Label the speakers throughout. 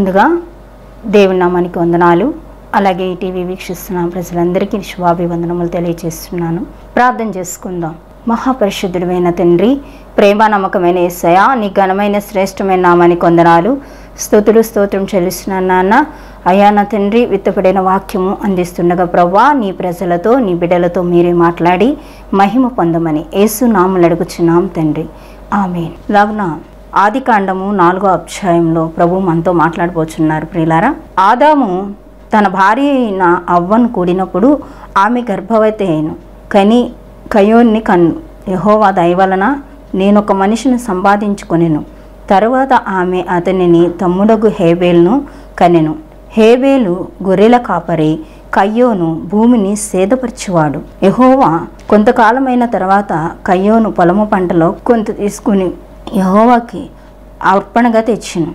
Speaker 1: ముందుగా దేవుని నామానికి వందనాలు అలాగే ఈ టీవీ వీక్షిస్తున్న ప్రజలందరికీ శుభాభివందనములు తెలియజేస్తున్నాను ప్రార్థన చేసుకుందాం మహాపరిశుద్ధుడైన తండ్రి ప్రేమ నమ్మకమైన ఏసయ నీ ఘనమైన శ్రేష్టమైన నామానికి వందనాలు స్తుతులు స్తోత్రం చెల్లిస్తున్నాను నాన్న అయా నా తండ్రి విత్తపడిన వాక్యము అందిస్తుండగా ప్రవ్వా నీ ప్రజలతో నీ బిడ్డలతో మీరే మాట్లాడి మహిమ పొందమని యేసు నాములు అడుగుచున్నాం తండ్రి ఆమె లాగున ఆది కాండము నాలుగో అధ్యాయంలో ప్రభు మనతో మాట్లాడబోచున్నారు ప్రియులారా ఆదాము తన భార్య అయిన అవ్వను కూడినప్పుడు ఆమె గర్భవతి అయిన కని కయోన్ని కన్ను యహోవా దయ వలన నేను ఒక మనిషిని సంపాదించుకొనెను తరువాత ఆమె అతనిని తమ్ముడగు హేబేల్ను కనెను హేబేలు గొర్రెల కాపరి కయ్యోను భూమిని సేదపరిచేవాడు యహోవా కొంతకాలమైన తర్వాత కయ్యోను పొలము పంటలో కొంత తీసుకుని యహోవాకి అర్పణగా తెచ్చెను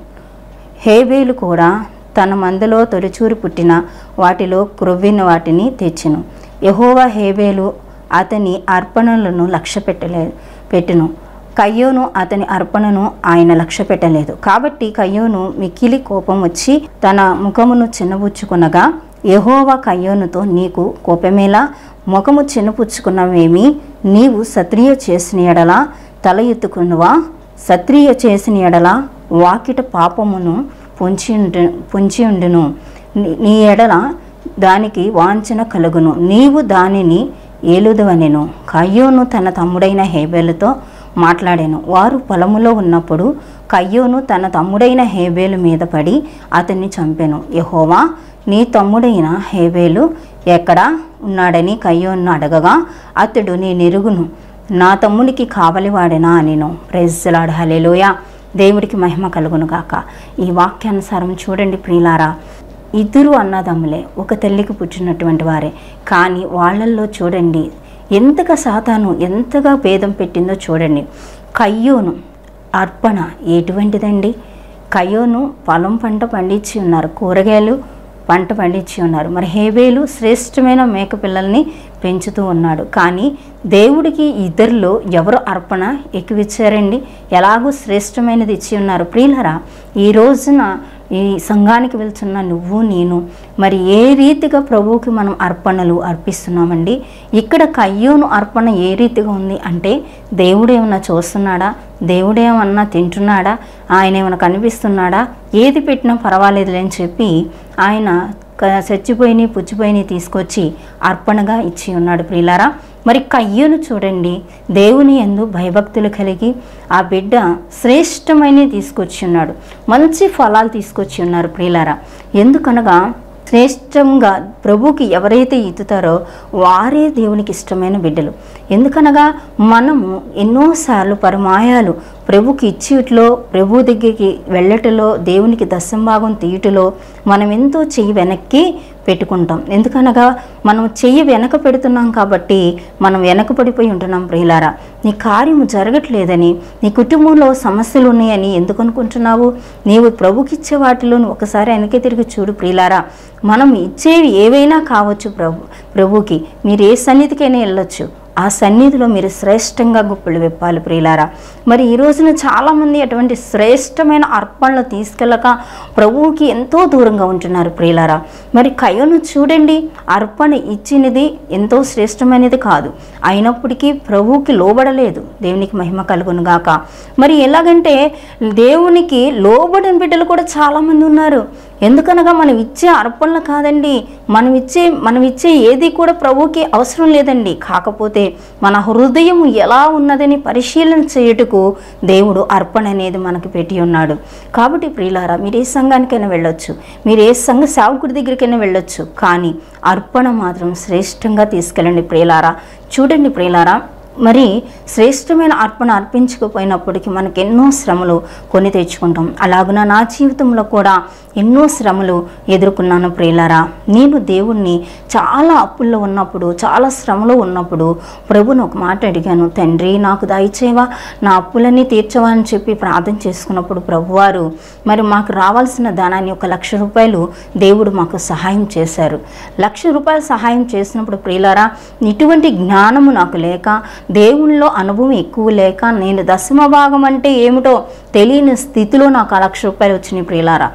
Speaker 1: హేబేలు కూడా తన మందలో తొలిచూరి పుట్టిన వాటిలో క్రొవ్విన వాటిని తెచ్చెను యహోవా హేబేలు అతని అర్పణలను లక్ష్య పెట్టలేదు పెట్టును కయ్యోను అతని అర్పణను ఆయన లక్ష్య పెట్టలేదు కాబట్టి కయ్యోను మిక్కిలి కోపం వచ్చి తన ముఖమును చిన్నబుచ్చుకునగా యహోవా కయ్యోనుతో నీకు కోపమేలా ముఖము చిన్నపుచ్చుకున్నవేమి నీవు సత్రియ చేసిన ఎడల తల ఎత్తుకున్నవా సత్రియ చేసిన ఎడల వాకిట పాపమును పొంచి ఉండు పొంచి ఉండును నీ- నీ ఎడల దానికి వాంఛన కలుగును నీవు దానిని ఏలుదవనెను కయ్యోను తన తమ్ముడైన హేబేలుతో మాట్లాడాను వారు పొలములో ఉన్నప్పుడు కయ్యోను తన తమ్ముడైన హేబేలు మీద పడి అతన్ని చంపెను యహోవా నీ తమ్ముడైన హేబేలు ఎక్కడా ఉన్నాడని కయ్యోను అడగగా అతడు నీ నెరుగును నా తమ్మునికి కావలివాడెనా నేను ప్రెజ్లాడు హలేలోయ దేవుడికి మహిమ కలుగును గాక ఈ వాక్యానుసారం చూడండి ప్రియులారా ఇద్దరు అన్నదమ్ములే ఒక తల్లికి పుట్టినటువంటి వారే కానీ వాళ్ళల్లో చూడండి ఎంతగా సాతాను ఎంతగా భేదం పెట్టిందో చూడండి కయ్యోను అర్పణ ఎటువంటిదండి కయ్యోను పొలం పంట పండించి ఉన్నారు కూరగాయలు పంట పండించి ఉన్నారు మరి హేబేలు శ్రేష్టమైన మేక పిల్లల్ని పెంచుతూ ఉన్నాడు కానీ దేవుడికి ఇద్దరిలో ఎవరు అర్పణ ఎక్కువిచ్చారండి ఎలాగూ శ్రేష్టమైనది ఇచ్చి ఉన్నారు ప్రియులరా ఈ రోజున ఈ సంఘానికి వెళ్తున్న నువ్వు నేను మరి ఏ రీతిగా ప్రభువుకి మనం అర్పణలు అర్పిస్తున్నామండి ఇక్కడ కయ్యోను అర్పణ ఏ రీతిగా ఉంది అంటే దేవుడు ఏమన్నా చూస్తున్నాడా దేవుడు ఏమన్నా తింటున్నాడా ఆయన ఏమైనా కనిపిస్తున్నాడా ఏది పెట్టినా పర్వాలేదులే అని చెప్పి ఆయన క- చచ్చిపోయినవి పుచ్చిపోయినవి తీసుకొచ్చి అర్పణగా ఇచ్చి ఉన్నాడు ప్రియులారా మరి కయ్యూను చూడండి దేవుని ఎందు భయభక్తులు కలిగి ఆ బిడ్డ శ్రేష్టమైన తీసుకొచ్చి ఉన్నాడు మంచి ఫలాలు తీసుకొచ్చి ఉన్నారు ప్రియులారా ఎందుకనగా శ్రేష్టంగా ప్రభుకి ఎవరైతే ఈతుతారో వారే దేవునికి ఇష్టమైన బిడ్డలు ఎందుకనగా మనము ఎన్నోసార్లు పరమాయాలు ప్రభుకి ఇచ్చిట్లో ప్రభు దగ్గరికి వెళ్ళటలో దేవునికి దశంభాగం తీయటలో మనం ఎంతో చెయ్యి వెనక్కి పెట్టుకుంటాం ఎందుకనగా మనం చెయ్యి వెనక పెడుతున్నాం కాబట్టి మనం వెనక పడిపోయి ఉంటున్నాం ప్రియులారా నీ కార్యము జరగట్లేదని నీ కుటుంబంలో సమస్యలు ఉన్నాయని ఎందుకు అనుకుంటున్నావు నీవు ప్రభుకిచ్చే వాటిలో నువ్వు ఒకసారి వెనక్కి తిరిగి చూడు ప్రియులారా మనం ఇచ్చేవి ఏవైనా కావచ్చు ప్రభు ప్రభుకి మీరు ఏ సన్నిధికైనా వెళ్ళొచ్చు ఆ సన్నిధిలో మీరు శ్రేష్టంగా గుప్పలు విప్పాలి ప్రియులారా మరి ఈ రోజున చాలామంది అటువంటి శ్రేష్టమైన అర్పణలు తీసుకెళ్ళక ప్రభువుకి ఎంతో దూరంగా ఉంటున్నారు ప్రియులారా మరి కయ్యను చూడండి అర్పణ ఇచ్చినది ఎంతో శ్రేష్టమైనది కాదు అయినప్పటికీ ప్రభువుకి లోబడలేదు దేవునికి మహిమ కలుగును గాక మరి ఎలాగంటే దేవునికి లోబడిన బిడ్డలు కూడా చాలామంది ఉన్నారు ఎందుకనగా మనం ఇచ్చే అర్పణలు కాదండి మనం ఇచ్చే మనం ఇచ్చే ఏది కూడా ప్రభువుకి అవసరం లేదండి కాకపోతే మన హృదయం ఎలా ఉన్నదని పరిశీలన చేయుటకు దేవుడు అర్పణ అనేది మనకి పెట్టి ఉన్నాడు కాబట్టి ప్రియులారా మీరు ఏ సంఘానికైనా వెళ్ళొచ్చు మీరు ఏ సంఘ సేవకుడి దగ్గరికైనా వెళ్ళొచ్చు కానీ అర్పణ మాత్రం శ్రేష్టంగా తీసుకెళ్ళండి ప్రియులారా చూడండి ప్రియులారా మరి శ్రేష్టమైన అర్పణ అర్పించకపోయినప్పటికీ మనకు ఎన్నో శ్రమలు కొని తెచ్చుకుంటాం అలాగున నా జీవితంలో కూడా ఎన్నో శ్రమలు ఎదుర్కొన్నాను ప్రియులారా నేను దేవుణ్ణి చాలా అప్పుల్లో ఉన్నప్పుడు చాలా శ్రమలో ఉన్నప్పుడు ప్రభుని ఒక మాట అడిగాను తండ్రి నాకు దయచేవా నా అప్పులన్నీ తీర్చవా అని చెప్పి ప్రార్థన చేసుకున్నప్పుడు ప్రభువారు మరి మాకు రావాల్సిన ధనాన్ని ఒక లక్ష రూపాయలు దేవుడు మాకు సహాయం చేశారు లక్ష రూపాయలు సహాయం చేసినప్పుడు ప్రియులారా ఇటువంటి జ్ఞానము నాకు లేక దేవునిలో అనుభవం ఎక్కువ లేక నేను దశమ భాగం అంటే ఏమిటో తెలియని స్థితిలో నాకు ఆ లక్ష రూపాయలు వచ్చినాయి ప్రియులారా అయితే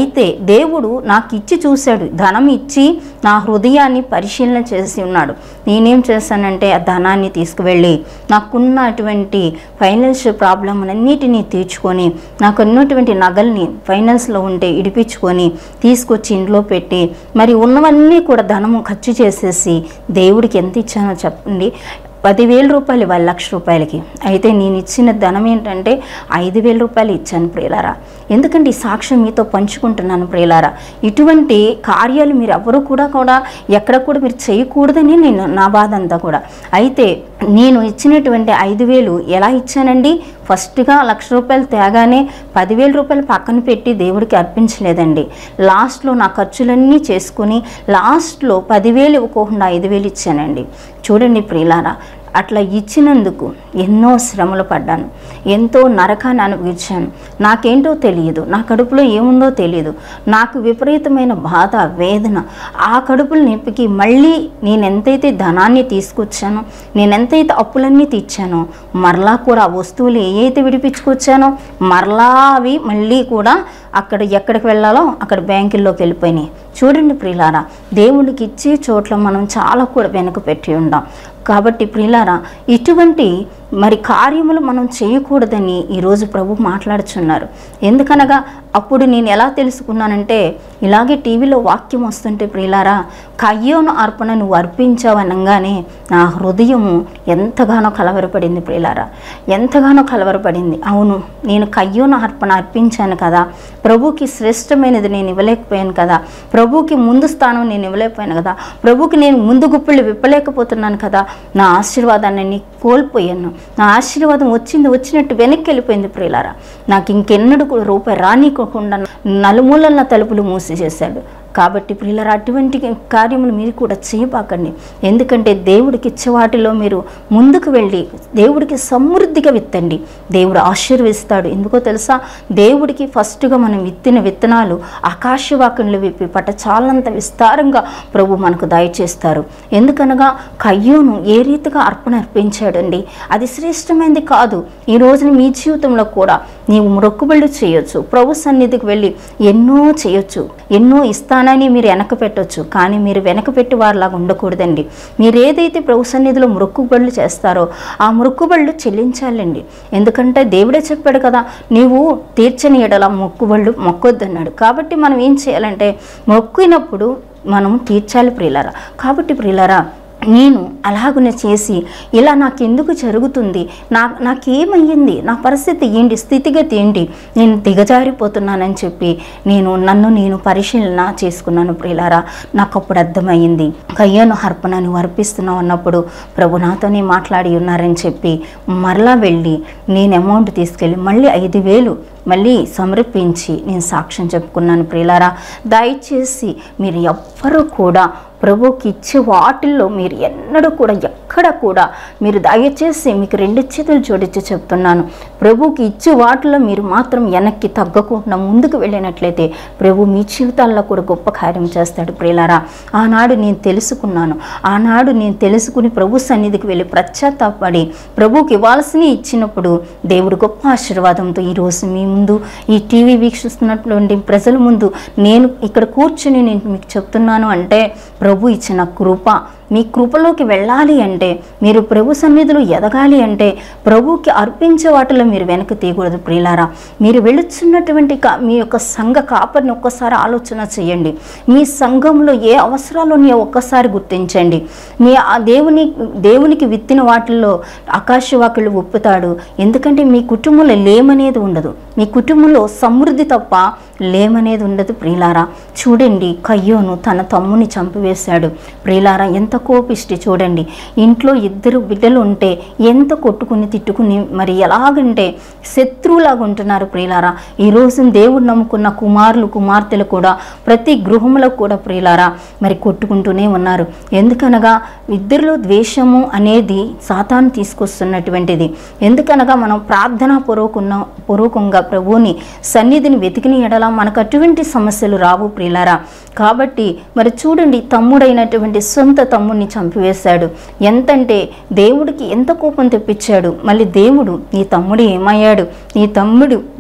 Speaker 1: అయితే దేవుడు నాకు ఇచ్చి చూశాడు ధనం ఇచ్చి నా హృదయాన్ని పరిశీలన చేసి ఉన్నాడు నేనేం చేశానంటే ఆ ధనాన్ని తీసుకువెళ్ళి నాకున్నటువంటి ఫైనాన్షియల్ ప్రాబ్లం అన్నిటినీ తీర్చుకొని నాకు ఉన్నటువంటి నగల్ని ఫైనాన్స్లో ఉంటే ఇడిపించుకొని తీసుకొచ్చి ఇంట్లో పెట్టి మరి ఉన్నవన్నీ కూడా ధనము ఖర్చు చేసేసి దేవుడికి ఎంత ఇచ్చానో చెప్పండి పదివేల రూపాయలు ఇవ్వాలి లక్ష రూపాయలకి అయితే నేను ఇచ్చిన ధనం ఏంటంటే ఐదు వేల రూపాయలు ఇచ్చాను ప్రియులారా ఎందుకంటే ఈ సాక్ష్యం మీతో పంచుకుంటున్నాను ప్రియులారా ఇటువంటి కార్యాలు మీరు ఎవరు కూడా కూడా ఎక్కడ కూడా మీరు చేయకూడదని నేను నా బాధ అంతా కూడా అయితే నేను ఇచ్చినటువంటి ఐదు వేలు ఎలా ఇచ్చానండి ఫస్ట్గా లక్ష రూపాయలు తేగానే పదివేల రూపాయలు పక్కన పెట్టి దేవుడికి అర్పించలేదండి లాస్ట్లో నా ఖర్చులన్నీ చేసుకుని లాస్ట్లో పదివేలు ఇవ్వకుండా ఐదు వేలు ఇచ్చానండి చూడండి ప్రియులారా అట్లా ఇచ్చినందుకు ఎన్నో శ్రమలు పడ్డాను ఎంతో నరకాన్ని అనుభవించాను నాకేంటో తెలియదు నా కడుపులో ఏముందో తెలియదు నాకు విపరీతమైన బాధ వేదన ఆ కడుపులు నింపికి మళ్ళీ నేను ఎంతైతే ధనాన్ని తీసుకొచ్చానో నేను ఎంతైతే అప్పులన్నీ తీర్చానో మరలా కూడా ఆ వస్తువులు ఏ అయితే విడిపించుకొచ్చానో మరలా అవి మళ్ళీ కూడా అక్కడ ఎక్కడికి వెళ్ళాలో అక్కడ బ్యాంకుల్లోకి వెళ్ళిపోయినాయి చూడండి ప్రియులారా దేవుడికి ఇచ్చే చోట్ల మనం చాలా కూడా వెనక పెట్టి ఉండాం కాబట్టి ప్రియులారా ఇటువంటి మరి కార్యములు మనం చేయకూడదని ఈరోజు ప్రభు మాట్లాడుచున్నారు ఎందుకనగా అప్పుడు నేను ఎలా తెలుసుకున్నానంటే ఇలాగే టీవీలో వాక్యం వస్తుంటే ప్రియులారా కయ్యోను అర్పణ నువ్వు అర్పించావు అనగానే నా హృదయము ఎంతగానో కలవరపడింది ప్రియులారా ఎంతగానో కలవరపడింది అవును నేను కయ్యోను అర్పణ అర్పించాను కదా ప్రభుకి శ్రేష్టమైనది నేను ఇవ్వలేకపోయాను కదా ప్రభుకి ముందు స్థానం నేను ఇవ్వలేకపోయాను కదా ప్రభుకి నేను ముందు గుప్పిళ్ళు విప్పలేకపోతున్నాను కదా నా ఆశీర్వాదాన్ని నీ కోల్పోయాను నా ఆశీర్వాదం వచ్చింది వచ్చినట్టు వెనక్కి వెళ్ళిపోయింది ప్రియులారా నాకు ఇంకెన్నడూ కూడా రూపాయి రానికోకుండా నలుమూలల తలుపులు మూసిచేశాడు కాబట్టి ప్రియులరా అటువంటి కార్యములు మీరు కూడా చేయబాకండి ఎందుకంటే దేవుడికి ఇచ్చే వాటిలో మీరు ముందుకు వెళ్ళి దేవుడికి సమృద్ధిగా విత్తండి దేవుడు ఆశీర్వదిస్తాడు ఎందుకో తెలుసా దేవుడికి ఫస్ట్గా మనం విత్తిన విత్తనాలు ఆకాశవాకంలో విప్పి పట్ట చాలంత విస్తారంగా ప్రభు మనకు దయచేస్తారు ఎందుకనగా కయ్యూను ఏ రీతిగా అర్పణ అర్పించాడండి అది శ్రేష్టమైనది కాదు ఈ రోజున మీ జీవితంలో కూడా నీవు మొక్కుబళ్ళు చేయొచ్చు ప్రభు సన్నిధికి వెళ్ళి ఎన్నో చేయొచ్చు ఎన్నో ఇస్తానని మీరు వెనక పెట్టొచ్చు కానీ మీరు వెనక పెట్టి వారిలాగా ఉండకూడదండి మీరు ఏదైతే ప్రభు సన్నిధిలో మొక్కుబళ్ళు చేస్తారో ఆ మొక్కుబళ్ళు చెల్లించాలండి ఎందుకంటే దేవుడే చెప్పాడు కదా నీవు తీర్చని ఎడల మొక్కుబళ్ళు మొక్కొద్దన్నాడు కాబట్టి మనం ఏం చేయాలంటే మొక్కినప్పుడు మనం తీర్చాలి ప్రియులారా కాబట్టి ప్రియులారా నేను అలాగునే చేసి ఇలా నాకెందుకు జరుగుతుంది నా నాకేమయ్యింది నా పరిస్థితి ఏంటి స్థితిగతి ఏంటి నేను దిగజారిపోతున్నానని చెప్పి నేను నన్ను నేను పరిశీలన చేసుకున్నాను ప్రియులారా నాకు అప్పుడు అర్థమయ్యింది కయ్యను హర్పణ నువ్వు అర్పిస్తున్నావు అన్నప్పుడు ప్రభు నాతోనే మాట్లాడి ఉన్నారని చెప్పి మరలా వెళ్ళి నేను అమౌంట్ తీసుకెళ్ళి మళ్ళీ ఐదు వేలు మళ్ళీ సమర్పించి నేను సాక్ష్యం చెప్పుకున్నాను ప్రియులారా దయచేసి మీరు ఎవ్వరూ కూడా ప్రభుకి ఇచ్చే వాటిల్లో మీరు ఎన్నడూ కూడా ఎక్కడ కూడా మీరు దయచేసి మీకు రెండు చేతులు జోడించి చెప్తున్నాను ప్రభుకి ఇచ్చే వాటిలో మీరు మాత్రం వెనక్కి తగ్గకుండా ముందుకు వెళ్ళినట్లయితే ప్రభు మీ జీవితాల్లో కూడా గొప్ప కార్యం చేస్తాడు ప్రియులారా ఆనాడు నేను తెలుసుకున్నాను ఆనాడు నేను తెలుసుకుని ప్రభు సన్నిధికి వెళ్ళి ప్రత్యాత్తాపడి ప్రభుకి ఇవ్వాల్సిన ఇచ్చినప్పుడు దేవుడు గొప్ప ఆశీర్వాదంతో ఈరోజు మీ ముందు ఈ టీవీ వీక్షిస్తున్నటువంటి ప్రజల ముందు నేను ఇక్కడ కూర్చుని నేను మీకు చెప్తున్నాను అంటే ప్రభు ఇచ్చిన కృప మీ కృపలోకి వెళ్ళాలి అంటే మీరు ప్రభు సన్నిధిలో ఎదగాలి అంటే ప్రభుకి అర్పించే వాటిలో మీరు వెనక్కి తీయకూడదు ప్రియులారా మీరు వెళుచున్నటువంటి కా- మీ యొక్క సంఘ కాపరిని ఒక్కసారి ఆలోచన చేయండి మీ సంఘంలో ఏ అవసరాలు ఉన్నాయో ఒక్కసారి గుర్తించండి మీ ఆ దేవుని దేవునికి విత్తిన వాటిల్లో ఆకాశవాకులు ఒప్పుతాడు ఎందుకంటే మీ కుటుంబంలో లేమనేది ఉండదు మీ కుటుంబంలో సమృద్ధి తప్ప లేమనేది ఉండదు ప్రియులారా చూడండి కయ్యోను తన తమ్ముని చంపివేశాడు ప్రియులారా ఎంత కోపిష్టి చూడండి ఇంట్లో ఇద్దరు బిడ్డలు ఉంటే ఎంత కొట్టుకుని తిట్టుకుని మరి ఎలాగంటే శత్రువులాగా ఉంటున్నారు ప్రియులారా ఈ రోజు దేవుడు నమ్ముకున్న కుమారులు కుమార్తెలు కూడా ప్రతి గృహంలో కూడా ప్రియులారా మరి కొట్టుకుంటూనే ఉన్నారు ఎందుకనగా ఇద్దరిలో ద్వేషము అనేది సాతాను తీసుకొస్తున్నటువంటిది ఎందుకనగా మనం ప్రార్థనా పూర్వకున్న పూర్వకంగా ప్రభువుని సన్నిధిని వెతికిన ఎడల మనకు అటువంటి సమస్యలు రావు ప్రియులారా కాబట్టి మరి చూడండి తమ్ముడైనటువంటి సొంత తమ్ముడిని చంపివేశాడు ఎంతంటే దేవుడికి ఎంత కోపం తెప్పించాడు మళ్ళీ దేవుడు నీ తమ్ముడు ఏమయ్యాడు నీ తమ్ముడు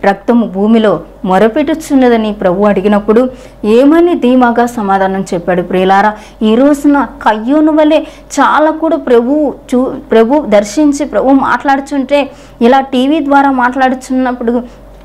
Speaker 1: రక్తము భూమిలో మొరపెట్టుచున్నదని ప్రభు అడిగినప్పుడు ఏమని ధీమాగా సమాధానం చెప్పాడు ప్రియులారా ఈ రోజున కయ్యోను వలె చాలా కూడా ప్రభు చూ ప్రభు దర్శించి ప్రభు మాట్లాడుచుంటే ఇలా టీవీ ద్వారా మాట్లాడుచున్నప్పుడు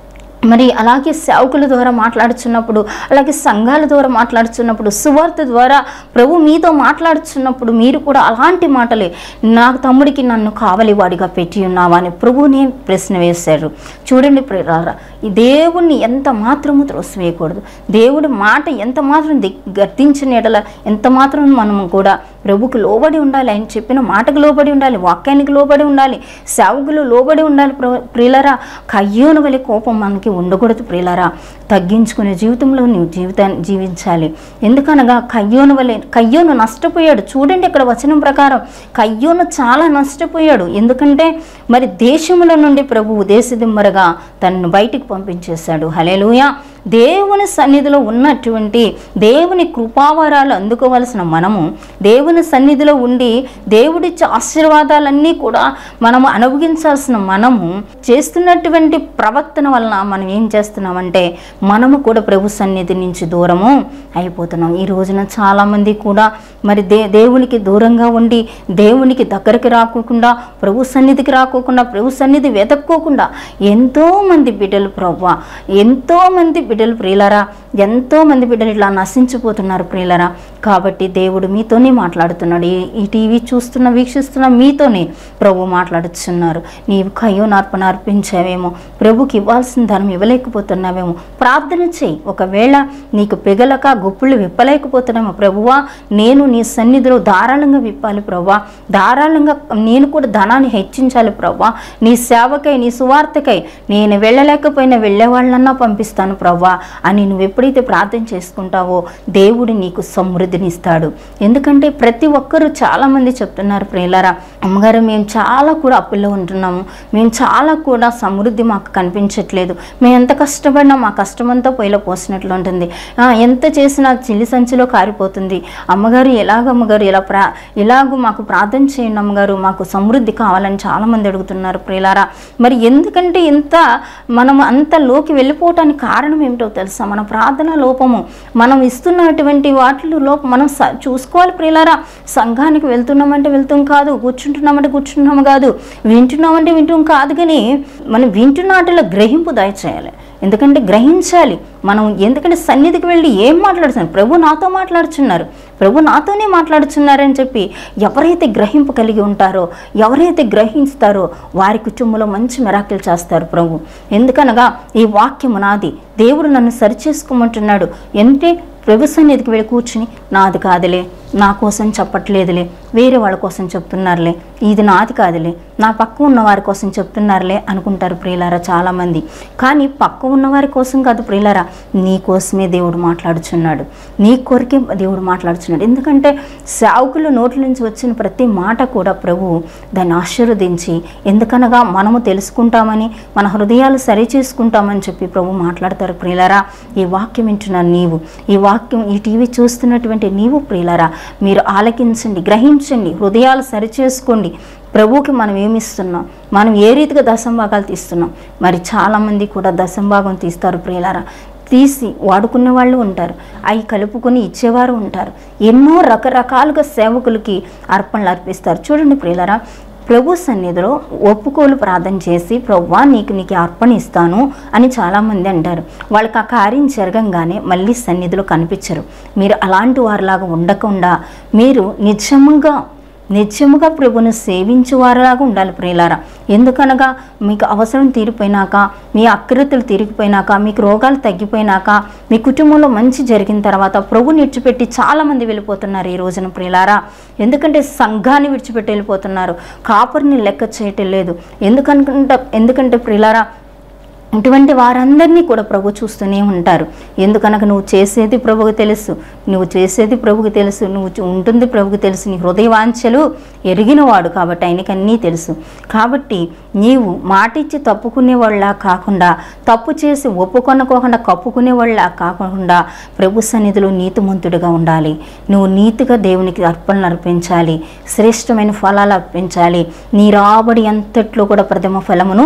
Speaker 1: మరి అలాగే సేవకుల ద్వారా మాట్లాడుచున్నప్పుడు అలాగే సంఘాల ద్వారా మాట్లాడుచున్నప్పుడు సువార్త ద్వారా ప్రభు మీతో మాట్లాడుచున్నప్పుడు మీరు కూడా అలాంటి మాటలే నా తమ్ముడికి నన్ను కావలి వాడిగా పెట్టి ఉన్నావా అని ప్రభునే ప్రశ్న వేశారు చూడండి ప్రియులారా ఈ దేవుణ్ణి ఎంత మాత్రము త్రోసివేయకూడదు దేవుడి మాట ఎంత మాత్రం ది- గర్తించిన ఎడల ఎంత మాత్రం మనము కూడా ప్రభుకు లోబడి ఉండాలి ఆయన చెప్పిన మాటకు లోబడి ఉండాలి వాక్యానికి లోబడి ఉండాలి సేవకులు లోబడి ఉండాలి ప్ర- ప్రియులరా కయ్యోను వలె కోపం మనకి ఉండకూడదు ప్రియులరా తగ్గించుకునే జీవితంలో నీవు జీవితాన్ని జీవించాలి ఎందుకనగా కయ్యోను వలె కయ్యోను నష్టపోయాడు చూడండి ఇక్కడ వచనం ప్రకారం కయ్యోను చాలా నష్టపోయాడు ఎందుకంటే మరి దేశముల నుండి ప్రభువు దేశదిమ్మరగా తనను బయటికి పంపించేశాడు హలేలుయా దేవుని సన్నిధిలో ఉన్నటువంటి దేవుని కృపావరాలు అందుకోవలసిన మనము దేవుని సన్నిధిలో ఉండి దేవుడిచ్చే ఆశీర్వాదాలన్నీ కూడా మనము అనుభవించాల్సిన మనము చేస్తున్నటువంటి ప్రవర్తన వలన మనం ఏం చేస్తున్నామంటే మనము కూడా ప్రభు సన్నిధి నుంచి దూరము అయిపోతున్నాం ఈ రోజున చాలామంది కూడా మరి దే దేవునికి దూరంగా ఉండి దేవునికి దగ్గరికి రాకోకుండా ప్రభు సన్నిధికి రాకోకుండా ప్రభు సన్నిధి వెతక్కోకుండా ఎంతో మంది బిడ్డలు ప్రవ్వా ఎంతో మంది బిడ్డలు ప్రియులరా ఎంతో మంది బిడ్డలు ఇట్లా నశించిపోతున్నారు ప్రియులరా కాబట్టి దేవుడు మీతోనే మాట్లాడుతున్నాడు ఈ- ఈ టీవీ చూస్తున్న వీక్షిస్తున్న మీతోనే ప్రభు మాట్లాడుతున్నారు నీవు కయ్యో నార్పణ అర్పించావేమో ప్రభుకి ఇవ్వాల్సిన ధనం ఇవ్వలేకపోతున్నావేమో ప్రార్థన చేయి ఒకవేళ నీకు పెగలక గుప్పులు విప్పలేకపోతున్నామో ప్రభువా నేను నీ సన్నిధిలో ధారాళంగా విప్పాలి ప్రభువా ధారాళంగా నేను కూడా ధనాన్ని హెచ్చించాలి ప్రభువా నీ సేవకై నీ సువార్తకై నేను వెళ్ళలేకపోయినా వెళ్ళేవాళ్ళన్నా పంపిస్తాను ప్రవ్వా అని నువ్వు ఎప్పుడైతే ప్రార్థన చేసుకుంటావో దేవుడు నీకు సమృద్ధినిస్తాడు ఎందుకంటే ప్రతి ఒక్కరూ చాలామంది చెప్తున్నారు ప్రియులారా అమ్మగారు మేము చాలా కూడా అప్పుల్లో ఉంటున్నాము మేము చాలా కూడా సమృద్ధి మాకు కనిపించట్లేదు మేము ఎంత కష్టపడినా మా కష్టమంతా పొయ్యిలో పోసినట్లు ఉంటుంది ఆ, ఎంత చేసినా చిల్లి సంచిలో కారిపోతుంది అమ్మగారు ఎలాగ అమ్మగారు ఇలా ప్రా ఇలాగూ మాకు ప్రార్థన చేయండి అమ్మగారు మాకు సమృద్ధి కావాలని చాలామంది అడుగుతున్నారు ప్రియులారా మరి ఎందుకంటే ఇంత మనం అంత లోకి వెళ్ళిపోవటానికి కారణం ఏమిటో తెలుసా మన ప్రార్థన లోపము మనం ఇస్తున్నటువంటి వాటిలో లోపం మనం స- చూసుకోవాలి ప్రియులారా సంఘానికి వెళ్తున్నామంటే వెళ్తాం కాదు కూర్చుంటున్నామంటే కూర్చుంటున్నాము కాదు వింటున్నామంటే వింటాం కాదు కానీ మనం వింటున్న వాటిలో గ్రహింపు దయచేయాలి ఎందుకంటే గ్రహించాలి మనం ఎందుకంటే సన్నిధికి వెళ్ళి ఏం మాట్లాడుతున్నారు ప్రభు నాతో మాట్లాడుచున్నారు ప్రభు నాతోనే మాట్లాడుచున్నారని చెప్పి ఎవరైతే గ్రహింపు కలిగి ఉంటారో ఎవరైతే గ్రహిస్తారో వారి కుటుంబంలో మంచి మెరాకిల్ చేస్తారు ప్రభు ఎందుకనగా ఈ వాక్యము నాది దేవుడు నన్ను సరిచేసుకోమంటున్నాడు అంటే ప్రభు సన్నిధికి వెళ్ళి కూర్చుని నాది కాదులే నా కోసం చెప్పట్లేదులే వేరే వాళ్ళ కోసం చెప్తున్నారులే ఇది నాది కాదులే నా పక్క ఉన్న వారి కోసం చెప్తున్నారులే అనుకుంటారు ప్రియులారా చాలామంది కానీ పక్క ఉన్న వారి కోసం కాదు ప్రియులారా నీ కోసమే దేవుడు మాట్లాడుచున్నాడు నీ కొరకే దేవుడు మాట్లాడుచున్నాడు ఎందుకంటే సేవకుల నోట్ల నుంచి వచ్చిన ప్రతి మాట కూడా ప్రభు దాన్ని ఆశీర్వదించి ఎందుకనగా మనము తెలుసుకుంటామని మన హృదయాలు సరి చేసుకుంటామని చెప్పి ప్రభు మాట్లాడతారు ప్రియులారా ఈ వాక్యం వింటున్న నీవు ఈ వాక్యం ఈ టీవీ చూస్తున్నటువంటి నీవు ప్రియులారా మీరు ఆలకించండి గ్రహించండి హృదయాలు సరిచేసుకోండి ప్రభువుకి మనం ఏమిస్తున్నాం మనం ఏ రీతిగా దశంభాగాలు తీస్తున్నాం మరి చాలామంది కూడా దశంభాగం తీస్తారు ప్రియులారా తీసి వాడుకునే వాళ్ళు ఉంటారు అవి కలుపుకొని ఇచ్చేవారు ఉంటారు ఎన్నో రకరకాలుగా సేవకులకి అర్పణలు అర్పిస్తారు చూడండి ప్రియులారా ప్రభు సన్నిధిలో ఒప్పుకోలు ప్రార్థన చేసి ప్రవ్వా నీకు నీకు అర్పణ ఇస్తాను అని చాలామంది అంటారు వాళ్ళకి ఆ కార్యం జరగంగానే మళ్ళీ సన్నిధిలో కనిపించరు మీరు అలాంటి వారిలాగా ఉండకుండా మీరు నిజముగా నిత్యముగా ప్రభును సేవించు వారిలాగా ఉండాలి ప్రియులారా ఎందుకనగా మీకు అవసరం తీరిపోయినాక మీ అక్రతలు తీరిగిపోయినాక మీకు రోగాలు తగ్గిపోయినాక మీ కుటుంబంలో మంచి జరిగిన తర్వాత ప్రభుని విడిచిపెట్టి చాలామంది వెళ్ళిపోతున్నారు ఈ రోజున ప్రియులారా ఎందుకంటే సంఘాన్ని విడిచిపెట్టి వెళ్ళిపోతున్నారు కాపరిని లెక్క చేయటం లేదు ఎందుకనుకుంటా ఎందుకంటే ప్రియులారా ఇటువంటి వారందరినీ కూడా ప్రభు చూస్తూనే ఉంటారు ఎందుకనగా నువ్వు చేసేది ప్రభుకు తెలుసు నువ్వు చేసేది ప్రభుకు తెలుసు నువ్వు చూ- ఉంటుంది ప్రభుకు తెలుసు నీ హృదయ వాంఛలు ఎరిగినవాడు కాబట్టి ఆయనకి అన్నీ తెలుసు కాబట్టి నీవు మాటిచ్చి తప్పుకునే వాళ్ళ కాకుండా తప్పు చేసి ఒప్పుకొనకోకుండా కప్పుకునే వాళ్ళ కాకుండా ప్రభు సన్నిధిలో నీతిమంతుడిగా ఉండాలి నువ్వు నీతిగా దేవునికి అర్పణలు అర్పించాలి శ్రేష్టమైన ఫలాలు అర్పించాలి నీ రాబడి అంతట్లో కూడా ప్రథమ ఫలమును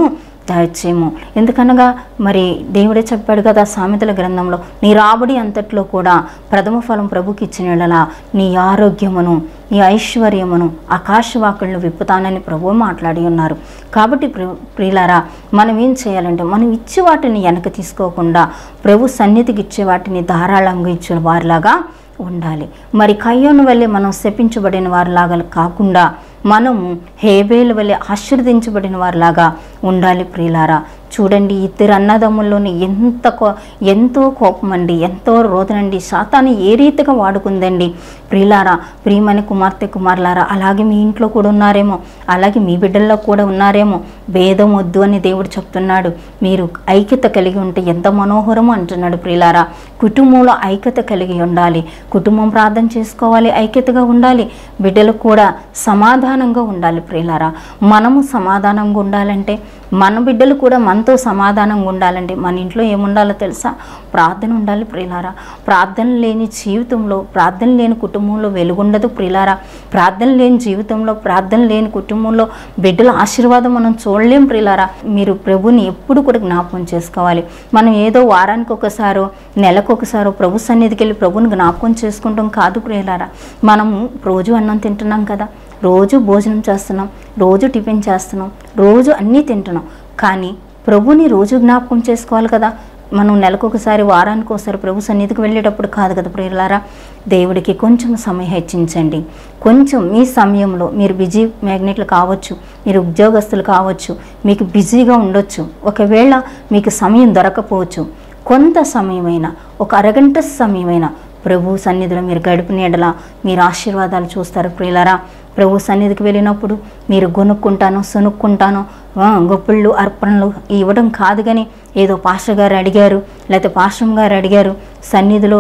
Speaker 1: దాచేమో ఎందుకనగా మరి దేవుడే చెప్పాడు కదా సామెతల గ్రంథంలో నీ రాబడి అంతట్లో కూడా ప్రథమ ఫలం ప్రభుకి ఇచ్చిన యెడల నీ ఆరోగ్యమును నీ ఐశ్వర్యమును ఆకాశవాకులను విప్పుతానని ప్రభువు మాట్లాడి ఉన్నారు కాబట్టి ప్రి- ప్రియులారా మనం ఏం చేయాలంటే మనం ఇచ్చే వాటిని వెనక తీసుకోకుండా ప్రభు సన్నిధికి ఇచ్చే వాటిని ధారాళంగా ఇచ్చే వారిలాగా ఉండాలి మరి కయ్యోను వల్లే మనం శపించబడిన వారిలాగా కాకుండా మనము హేబేలు వల్లే ఆశీర్వదించబడిన వారిలాగా ఉండాలి ప్రియులారా చూడండి ఇద్దరు అన్నదమ్ముల్లోని ఎంత కో ఎంతో కోపం అండి ఎంతో రోదనండి శాతాన్ని ఏ రీతిగా వాడుకుందండి ప్రియులారా ప్రియమని కుమార్తె కుమారులారా అలాగే మీ ఇంట్లో కూడా ఉన్నారేమో అలాగే మీ బిడ్డల్లో కూడా ఉన్నారేమో భేదం వద్దు అని దేవుడు చెప్తున్నాడు మీరు ఐక్యత కలిగి ఉంటే ఎంత మనోహరమో అంటున్నాడు ప్రియులారా కుటుంబంలో ఐక్యత కలిగి ఉండాలి కుటుంబం ప్రార్థన చేసుకోవాలి ఐక్యతగా ఉండాలి బిడ్డలు కూడా సమాధానంగా ఉండాలి ప్రియులారా మనము సమాధానంగా ఉండాలంటే మన బిడ్డలు కూడా మనతో సమాధానంగా ఉండాలంటే మన ఇంట్లో ఏముండాలో తెలుసా ప్రార్థన ఉండాలి ప్రియులారా ప్రార్థన లేని జీవితంలో ప్రార్థన లేని కుటుంబంలో వెలుగుండదు ప్రియులారా ప్రార్థన లేని జీవితంలో ప్రార్థన లేని కుటుంబంలో బిడ్డల ఆశీర్వాదం మనం చూడలేం ప్రియులారా మీరు ప్రభుని ఎప్పుడు కూడా జ్ఞాపకం చేసుకోవాలి మనం ఏదో వారానికి ఒకసారో నెలకు ఒకసారో ప్రభు సన్నిధికి వెళ్ళి ప్రభుని జ్ఞాపకం చేసుకుంటాం కాదు ప్రియులారా మనము రోజు అన్నం తింటున్నాం కదా రోజు భోజనం చేస్తున్నాం రోజు టిఫిన్ చేస్తున్నాం రోజు అన్నీ తింటున్నాం కానీ ప్రభుని రోజు జ్ఞాపకం చేసుకోవాలి కదా మనం నెలకొకసారి వారానికి ఒకసారి ప్రభు సన్నిధికి వెళ్ళేటప్పుడు కాదు కదా ప్రియులారా దేవుడికి కొంచెం సమయం హెచ్చించండి కొంచెం మీ సమయంలో మీరు బిజీ మ్యాగ్నెట్లు కావచ్చు మీరు ఉద్యోగస్తులు కావచ్చు మీకు బిజీగా ఉండొచ్చు ఒకవేళ మీకు సమయం దొరకపోవచ్చు కొంత సమయమైనా ఒక అరగంట సమయమైనా ప్రభు సన్నిధిలో మీరు గడిపిన ఎడల మీరు ఆశీర్వాదాలు చూస్తారు ప్రియులారా ప్రభు సన్నిధికి వెళ్ళినప్పుడు మీరు గొనుక్కుంటాను సొనుక్కుంటాను ఆ, గొప్పళ్ళు అర్పణలు ఇవ్వడం కాదు కానీ ఏదో పాస్టర్ గారు అడిగారు లేకపోతే పాస్టర్ గారు అడిగారు సన్నిధిలో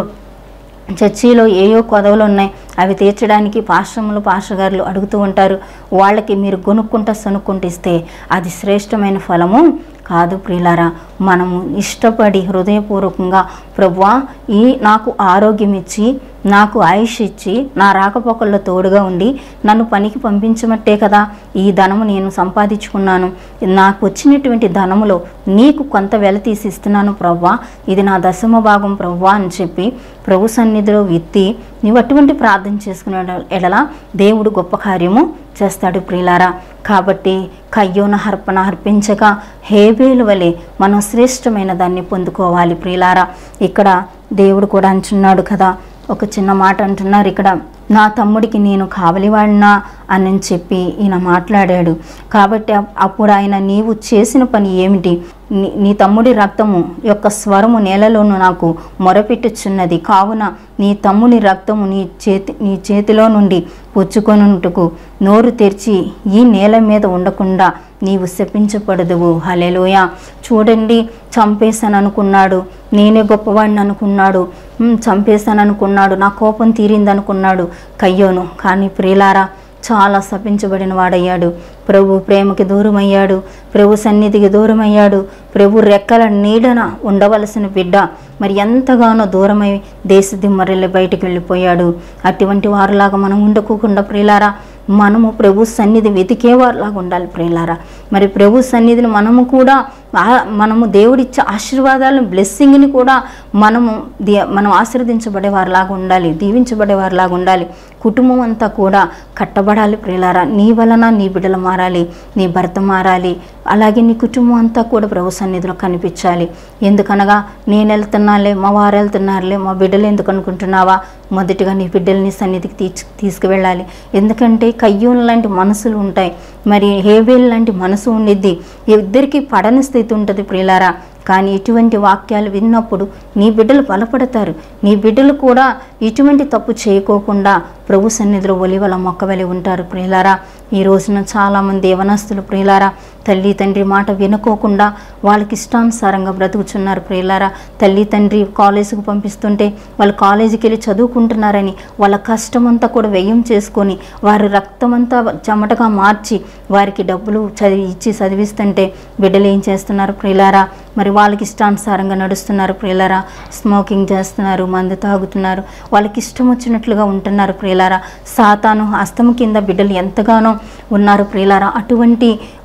Speaker 1: చర్చిలో ఏయో కొదవలు ఉన్నాయి అవి తీర్చడానికి పాశ్రములు పాశ్రగారులు అడుగుతూ ఉంటారు వాళ్ళకి మీరు కొనుక్కుంటా సనుక్కుంటూ ఇస్తే అది శ్రేష్టమైన ఫలము కాదు ప్రియులారా మనము ఇష్టపడి హృదయపూర్వకంగా ప్రభువా ఈ నాకు ఆరోగ్యం ఇచ్చి నాకు ఆయుష్ ఇచ్చి నా రాకపోకల్లో తోడుగా ఉండి నన్ను పనికి పంపించమట్టే కదా ఈ ధనము నేను సంపాదించుకున్నాను నాకు వచ్చినటువంటి ధనములో నీకు కొంత వెల తీసి ఇస్తున్నాను ప్రవ్వా ఇది నా దశమ భాగం ప్రవ్వా అని చెప్పి ప్రభు సన్నిధిలో విత్తి నీవు అటువంటి ప్రార్థన చేసుకునే ఎడల దేవుడు గొప్ప కార్యము చేస్తాడు ప్రియులారా కాబట్టి కయ్యోన అర్పణ అర్పించక హేబేలు వలె మనం శ్రేష్టమైన దాన్ని పొందుకోవాలి ప్రియులారా ఇక్కడ దేవుడు కూడా అంటున్నాడు కదా ఒక చిన్న మాట అంటున్నారు ఇక్కడ నా తమ్ముడికి నేను కావలివాడినా అని చెప్పి ఈయన మాట్లాడాడు కాబట్టి అప్- అప్పుడు ఆయన నీవు చేసిన పని ఏమిటి నీ నీ తమ్ముడి రక్తము యొక్క స్వరము నేలలోను నాకు మొరపెట్టుచున్నది కావున నీ తమ్ముని రక్తము నీ చేతి నీ చేతిలో నుండి పుచ్చుకొనుటకు నోరు తెరిచి ఈ నేల మీద ఉండకుండా నీవు శపించబడదువు హలెలోయ చూడండి చంపేశాను అనుకున్నాడు నేనే గొప్పవాడిని అనుకున్నాడు "ఉమ్, చంపేశాను అనుకున్నాడు నా కోపం తీరింది అనుకున్నాడు కయ్యోను కానీ ప్రియులారా చాలా శపించబడిన వాడయ్యాడు ప్రభు ప్రేమకి దూరమయ్యాడు ప్రభు సన్నిధికి దూరమయ్యాడు ప్రభు రెక్కల నీడన ఉండవలసిన బిడ్డ మరి ఎంతగానో దూరమై దేశ దిమ్మరెళ్ళి బయటికి వెళ్ళిపోయాడు అటువంటి వారిలాగా మనం ఉండకోకుండా ప్రియులారా మనము ప్రభు సన్నిధి వెతికేవారిలాగా ఉండాలి ప్రియులారా మరి ప్రభు సన్నిధిని మనము కూడా ఆ- మనము దేవుడిచ్చే ఆశీర్వాదాలను బ్లెస్సింగ్ని కూడా మనము ది- మనం ఆశీర్వదించబడే వారిలాగా ఉండాలి దీవించబడే వారిలాగా ఉండాలి కుటుంబం అంతా కూడా కట్టబడాలి ప్రియులారా నీ వలన నీ బిడ్డలు మారాలి నీ భర్త మారాలి అలాగే నీ కుటుంబం అంతా కూడా ప్రభు సన్నిధిలో కనిపించాలి ఎందుకనగా నేను వెళ్తున్నాలే మా వారు వెళ్తున్నారులే మా బిడ్డలు ఎందుకు అనుకుంటున్నావా మొదటిగా నీ బిడ్డల్ని సన్నిధికి తీర్చు తీసుకువెళ్ళాలి ఎందుకంటే కయ్యూన్ లాంటి మనసులు ఉంటాయి మరి హేవేల్ లాంటి మనసు ఉండిద్ది ఇద్దరికి పడని స్థితి ఉంటుంది ప్రియులారా కానీ ఇటువంటి వాక్యాలు విన్నప్పుడు నీ బిడ్డలు బలపడతారు నీ బిడ్డలు కూడా ఇటువంటి తప్పు చేయకోకుండా ప్రభు సన్నిధిలో ఒలివల మొక్కవలి ఉంటారు ప్రియులారా ఈ రోజున చాలామంది యవనస్తులు ప్రియులారా తల్లి తండ్రి మాట వినుకోకుండా వాళ్ళకి ఇష్టానుసారంగా బ్రతుకుచున్నారు ప్రియులారా తల్లి తండ్రి కాలేజీకి పంపిస్తుంటే వాళ్ళు కాలేజీకి వెళ్ళి చదువుకుంటున్నారని వాళ్ళ కష్టమంతా కూడా వ్యయం చేసుకొని వారి రక్తమంతా చెమటగా మార్చి వారికి డబ్బులు చదివి ఇచ్చి చదివిస్తుంటే బిడ్డలు ఏం చేస్తున్నారు ప్రియులారా మరి వాళ్ళకి ఇష్టానుసారంగా నడుస్తున్నారు ప్రియులారా స్మోకింగ్ చేస్తున్నారు మందు తాగుతున్నారు వాళ్ళకి ఇష్టం వచ్చినట్లుగా ఉంటున్నారు ప్రియులారా సాతాను హస్తము కింద బిడ్డలు ఎంతగానో ఉన్నారు ప్రియులారా అటువంటి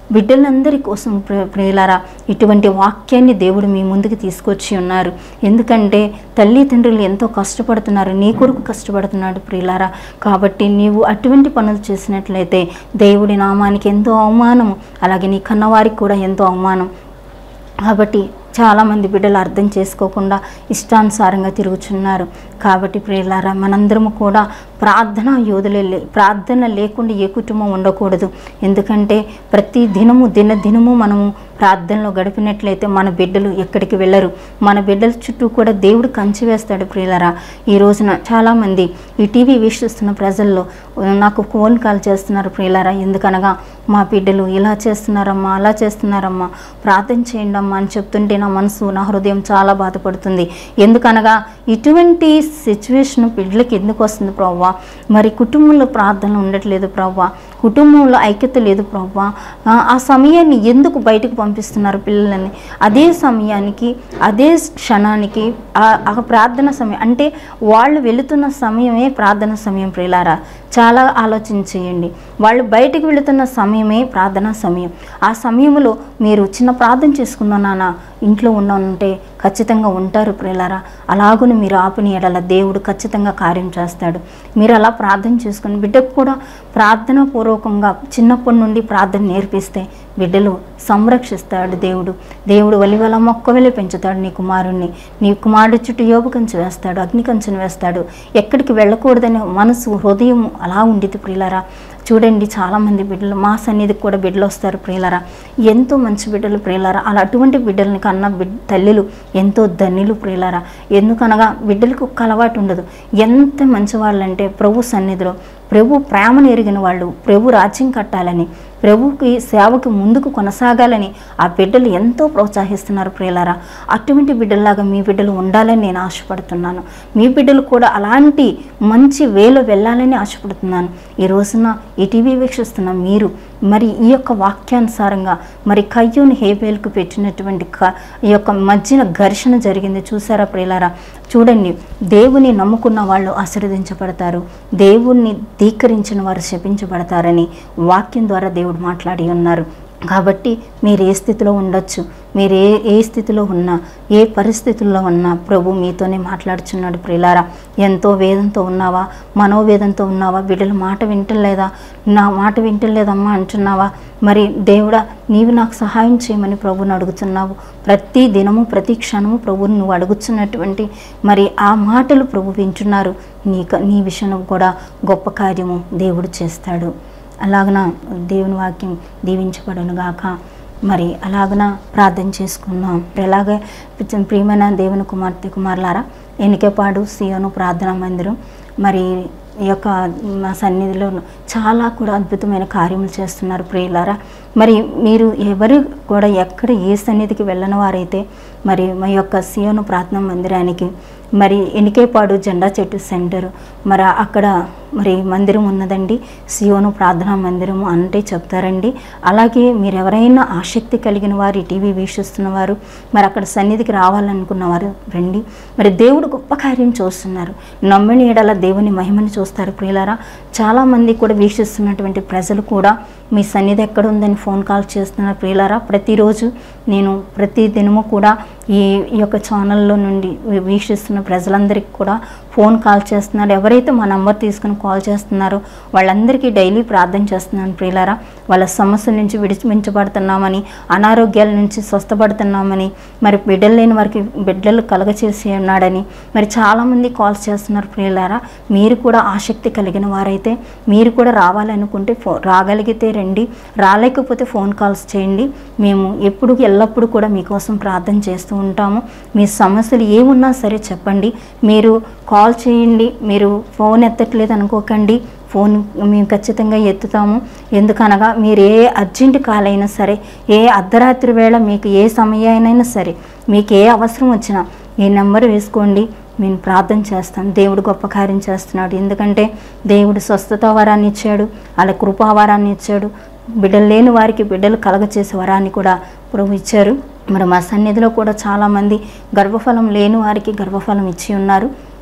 Speaker 1: బిడ్డలందరి కోసం ప్ర- ప్రియులారా ఇటువంటి వాక్యాన్ని దేవుడు మీ ముందుకు తీసుకొచ్చి ఉన్నారు ఎందుకంటే తల్లి తండ్రులు ఎంతో కష్టపడుతున్నారు నీ కొరకు కష్టపడుతున్నాడు ప్రియులారా కాబట్టి నీవు అటువంటి పనులు చేసినట్లయితే దేవుడి నామానికి ఎంతో అవమానము అలాగే నీ కన్నవారికి కూడా ఎంతో అవమానం కాబట్టి చాలామంది బిడ్డలు అర్థం చేసుకోకుండా ఇష్టానుసారంగా తిరుగుచున్నారు కాబట్టి ప్రియులారా మనందరము కూడా ప్రార్థన యోధులే లే- ప్రార్థన లేకుండా ఏ కుటుంబం ఉండకూడదు ఎందుకంటే ప్రతి దినము దిన దినము మనము ప్రార్థనలో గడిపినట్లయితే మన బిడ్డలు ఎక్కడికి వెళ్ళరు మన బిడ్డల చుట్టూ కూడా దేవుడు కంచి వేస్తాడు ప్రియులరా ఈ రోజున చాలామంది ఈ టీవీ వీక్షిస్తున్న ప్రజల్లో నాకు ఫోన్ కాల్ చేస్తున్నారు ప్రియులరా ఎందుకనగా మా బిడ్డలు ఇలా చేస్తున్నారమ్మా అలా చేస్తున్నారమ్మా ప్రార్థన చేయండి అమ్మా అని చెప్తుంటే నా మనసు నా హృదయం చాలా బాధపడుతుంది ఎందుకనగా ఇటువంటి సిచ్యువేషన్ బిడ్డలకి ఎందుకు వస్తుంది ప్రవ్వా మరి కుటుంబంలో ప్రార్థన ఉండట్లేదు ప్రవ్వా కుటుంబంలో ఐక్యత లేదు ప్రవ్వా ఆ, ఆ సమయాన్ని ఎందుకు బయటకు పంపిస్తున్నారు పిల్లలని అదే సమయానికి అదే క్షణానికి ఆ- ఆ ప్రార్థన సమయం అంటే వాళ్ళు వెళుతున్న సమయమే ప్రార్థన సమయం ప్రియులారా చాలా ఆలోచన చేయండి వాళ్ళు బయటకు వెళుతున్న సమయమే ప్రార్థనా సమయం ఆ సమయంలో మీరు చిన్న ప్రార్థన చేసుకుందాం నాన్న ఇంట్లో ఉన్నానంటే ఖచ్చితంగా ఉంటారు ప్రియులారా అలాగుని మీరు ఆపిన ఎడల దేవుడు ఖచ్చితంగా కార్యం చేస్తాడు మీరు అలా ప్రార్థన చేసుకుని బిడ్డకు కూడా ప్రార్థన పూర్వకంగా చిన్నప్పటి నుండి ప్రార్థన నేర్పిస్తే బిడ్డలు సంరక్షిస్తాడు దేవుడు దేవుడు వలివల మొక్క వెళ్ళి పెంచుతాడు నీ కుమారుణ్ణి నీ కుమారుడి చుట్టూ యోగు కంచె వేస్తాడు అగ్ని కంచెను వేస్తాడు ఎక్కడికి వెళ్ళకూడదనే మనసు హృదయం అలా ఉండిద్ది ప్రియులారా చూడండి చాలామంది బిడ్డలు మా సన్నిధికి కూడా బిడ్డలు వస్తారు ప్రియులరా ఎంతో మంచి బిడ్డలు ప్రియులరా అలా అటువంటి బిడ్డలని కన్నా బిడ్ తల్లులు ఎంతో ధన్యులు ప్రియులరా ఎందుకనగా బిడ్డలకు ఒక్క అలవాటు ఉండదు ఎంత మంచి వాళ్ళంటే ప్రభు సన్నిధిలో ప్రభు ప్రేమను ఎరిగిన వాళ్ళు ప్రభు రాజ్యం కట్టాలని ప్రభుకి సేవకి ముందుకు కొనసాగాలని ఆ బిడ్డలు ఎంతో ప్రోత్సహిస్తున్నారు ప్రియులారా అటువంటి బిడ్డల్లాగా మీ బిడ్డలు ఉండాలని నేను ఆశపడుతున్నాను మీ బిడ్డలు కూడా అలాంటి మంచి వేలో వెళ్ళాలని ఆశపడుతున్నాను ఈ రోజున ఈ టీవీ వీక్షిస్తున్న మీరు మరి ఈ యొక్క వాక్యానుసారంగా మరి కయ్యూని హేబేల్కు పెట్టినటువంటి క ఈ యొక్క మధ్యన ఘర్షణ జరిగింది చూసారా ప్రియులారా చూడండి దేవుని నమ్ముకున్న వాళ్ళు ఆశీర్వదించబడతారు దేవుణ్ణి ధీకరించిన వారు శపించబడతారని వాక్యం ద్వారా దేవుడు మాట్లాడి ఉన్నారు కాబట్టి మీరు ఏ స్థితిలో ఉండొచ్చు మీరు ఏ ఏ స్థితిలో ఉన్నా ఏ పరిస్థితుల్లో ఉన్నా ప్రభు మీతోనే మాట్లాడుచున్నాడు ప్రియులారా ఎంతో వేదంతో ఉన్నావా మనోవేదంతో ఉన్నావా బిడ్డల మాట వింటలేదా నా మాట వింటలేదమ్మా అంటున్నావా మరి దేవుడా నీవు నాకు సహాయం చేయమని ప్రభుని అడుగుతున్నావు ప్రతి దినము ప్రతి క్షణము ప్రభుని నువ్వు అడుగుతున్నటువంటి మరి ఆ మాటలు ప్రభు వింటున్నారు నీ నీ విషయంలో కూడా గొప్ప కార్యము దేవుడు చేస్తాడు అలాగన దేవుని వాక్యం దీవించబడును గాక మరి అలాగన ప్రార్థన చేసుకుందాం ఎలాగ ప్రియమైన దేవుని కుమార్తె కుమారులారా ఎనికేపాడు సియోను ప్రార్థనా మందిరం మరి ఈ యొక్క మా సన్నిధిలో చాలా కూడా అద్భుతమైన కార్యములు చేస్తున్నారు ప్రియులారా మరి మీరు ఎవరు కూడా ఎక్కడ ఏ సన్నిధికి వెళ్ళని వారైతే మరి మా యొక్క సియోను ప్రార్థనా మందిరానికి మరి ఎనికేపాడు జెండా చెట్టు సెంటర్ మరి అక్కడ మరి మందిరం ఉన్నదండి సియోను ప్రార్థనా మందిరము అంటే చెప్తారండి అలాగే మీరు ఎవరైనా ఆసక్తి కలిగిన వారు ఈ టీవీ వీక్షిస్తున్న వారు మరి అక్కడ సన్నిధికి రావాలనుకున్న వారు రండి మరి దేవుడు గొప్ప కార్యం చూస్తున్నారు నమ్మిన ఎడల దేవుని మహిమని చూస్తారు ప్రియులారా చాలామంది కూడా వీక్షిస్తున్నటువంటి ప్రజలు కూడా మీ సన్నిధి ఎక్కడ ఉందని ఫోన్ కాల్ చేస్తున్నారు ప్రియులారా ప్రతిరోజు నేను ప్రతి దినము కూడా ఈ ఈ యొక్క ఛానల్లో నుండి వీ- వీక్షిస్తున్న ప్రజలందరికీ కూడా ఫోన్ కాల్ చేస్తున్నారు ఎవరైతే మా నంబర్ తీసుకుని కాల్ చేస్తున్నారో వాళ్ళందరికీ డైలీ ప్రార్థన చేస్తున్నాను ప్రియులారా వాళ్ళ సమస్యల నుంచి విడిపించబడుతున్నామని అనారోగ్యాల నుంచి స్వస్థపడుతున్నామని మరి బిడ్డలు లేని వారికి బిడ్డలు కలగచేసి ఉన్నాడని మరి చాలామంది కాల్స్ చేస్తున్నారు ప్రియులారా మీరు కూడా ఆసక్తి కలిగిన వారైతే మీరు కూడా రావాలనుకుంటే ఫో రాగలిగితే రండి రాలేకపోతే ఫోన్ కాల్స్ చేయండి మేము ఎప్పుడు ఎల్లప్పుడూ కూడా మీకోసం ప్రార్థన చేస్తూ ఉంటాము మీ సమస్యలు ఏమున్నా సరే చెప్పండి మీరు కాల్ చేయండి మీరు ఫోన్ ఎత్తట్లేదు అనుకోకండి ఫోన్ మేము ఖచ్చితంగా ఎత్తుతాము ఎందుకనగా మీరు ఏ అర్జెంట్ కాల్ అయినా సరే ఏ అర్ధరాత్రి వేళ మీకు ఏ సమయానైనా సరే మీకు ఏ అవసరం వచ్చినా ఈ నెంబర్ వేసుకోండి మేము ప్రార్థన చేస్తాం దేవుడు గొప్ప కార్యం చేస్తున్నాడు ఎందుకంటే దేవుడు స్వస్థత వరాన్ని ఇచ్చాడు అలా కృపా వరాన్ని ఇచ్చాడు బిడ్డలు లేని వారికి బిడ్డలు కలగచేసే వరాన్ని కూడా ప్రభు ఇచ్చారు మరి మా సన్నిధిలో కూడా చాలామంది గర్భఫలం లేని వారికి గర్భఫలం ఇచ్చి ఉన్నారు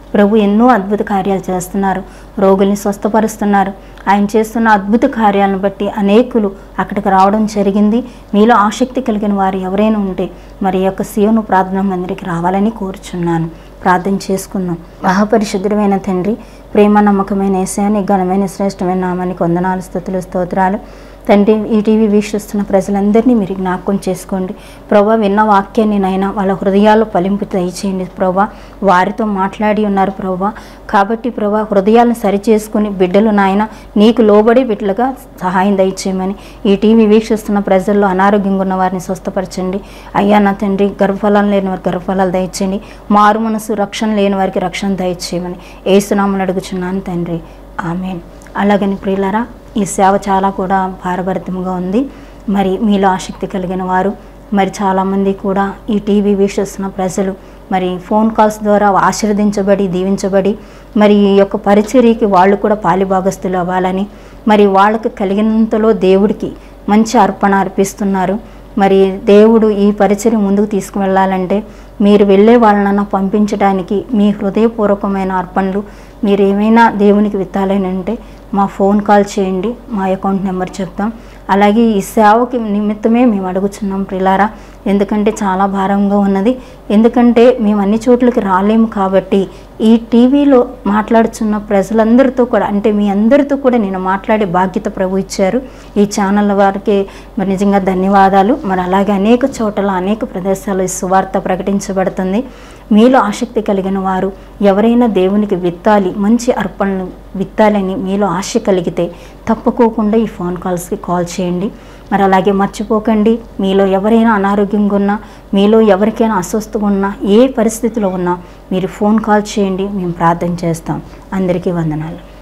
Speaker 1: ప్రభు ఎన్నో అద్భుత కార్యాలు చేస్తున్నారు రోగుల్ని స్వస్థపరుస్తున్నారు ఆయన చేస్తున్న అద్భుత కార్యాలను బట్టి అనేకులు అక్కడికి రావడం జరిగింది మీలో ఆసక్తి కలిగిన వారు ఎవరైనా ఉంటే మరి ఈ యొక్క సియోను ప్రార్థనా మందిరికి రావాలని కోరుచున్నాను ప్రార్థన చేసుకుందాం మహాపరిశుద్ధుడమైన తండ్రి ప్రేమ నమ్మకమైన ఏసాని ఘనమైన శ్రేష్టమైన నామానికి వందనాలు స్థుతులు స్తోత్రాలు తండ్రి ఈ టీవీ వీక్షిస్తున్న ప్రజలందరినీ మీరు జ్ఞాపకం చేసుకోండి ప్రభా విన్న వాక్యాన్ని నైనా వాళ్ళ హృదయాల్లో ఫలింపు దయచేయండి ప్రభా వారితో మాట్లాడి ఉన్నారు ప్రభా కాబట్టి ప్రభా హృదయాలను సరిచేసుకుని బిడ్డలు నాయన నీకు లోబడి బిడ్డలుగా సహాయం దయచేయమని ఈ టీవీ వీక్షిస్తున్న ప్రజల్లో అనారోగ్యంగా ఉన్న వారిని స్వస్థపరచండి అయ్యా నా తండ్రి గర్భఫలాలు లేని వారికి గర్భఫలాలు దయచేయండి మారు మనసు రక్షణ లేని వారికి రక్షణ దయచేయమని ఏసునామని అడుగుచున్నాను తండ్రి ఆమెన్ అలాగని ప్రియులరా ఈ సేవ చాలా కూడా భారభరితంగా ఉంది మరి మీలో ఆసక్తి కలిగిన వారు మరి చాలామంది కూడా ఈ టీవీ వీక్షిస్తున్న ప్రజలు మరి ఫోన్ కాల్స్ ద్వారా ఆశీర్వదించబడి దీవించబడి మరి ఈ యొక్క పరిచర్యకి వాళ్ళు కూడా పాలిభాగస్తులు అవ్వాలని మరి వాళ్ళకి కలిగినంతలో దేవుడికి మంచి అర్పణ అర్పిస్తున్నారు మరి దేవుడు ఈ పరిచయం ముందుకు తీసుకువెళ్ళాలంటే మీరు వెళ్ళే వాళ్ళనన్నా పంపించడానికి మీ హృదయపూర్వకమైన అర్పణలు మీరు ఏమైనా దేవునికి విత్తాలని అంటే మా ఫోన్ కాల్ చేయండి మా అకౌంట్ నెంబర్ చెప్తాం అలాగే ఈ సేవకి నిమిత్తమే మేము అడుగుచున్నాం ప్రిలారా ఎందుకంటే చాలా భారంగా ఉన్నది ఎందుకంటే మేము అన్ని చోట్లకి రాలేము కాబట్టి ఈ టీవీలో మాట్లాడుచున్న ప్రజలందరితో కూడా అంటే మీ అందరితో కూడా నేను మాట్లాడే బాధ్యత ప్రభు ఇచ్చారు ఈ ఛానల్ వారికి మరి నిజంగా ధన్యవాదాలు మరి అలాగే అనేక చోట్ల అనేక ప్రదేశాల్లో ఈ సువార్త ప్రకటించబడుతుంది మీలో ఆసక్తి కలిగిన వారు ఎవరైనా దేవునికి విత్తాలి మంచి అర్పణలు విత్తాలని మీలో ఆశ కలిగితే తప్పుకోకుండా ఈ ఫోన్ కాల్స్కి కాల్ చేయండి మరి అలాగే మర్చిపోకండి మీలో ఎవరైనా అనారోగ్యంగా ఉన్నా మీలో ఎవరికైనా అస్వస్థగా ఉన్నా ఏ పరిస్థితిలో ఉన్నా మీరు ఫోన్ కాల్ చేయండి మేము ప్రార్థన చేస్తాం అందరికీ వందనాలు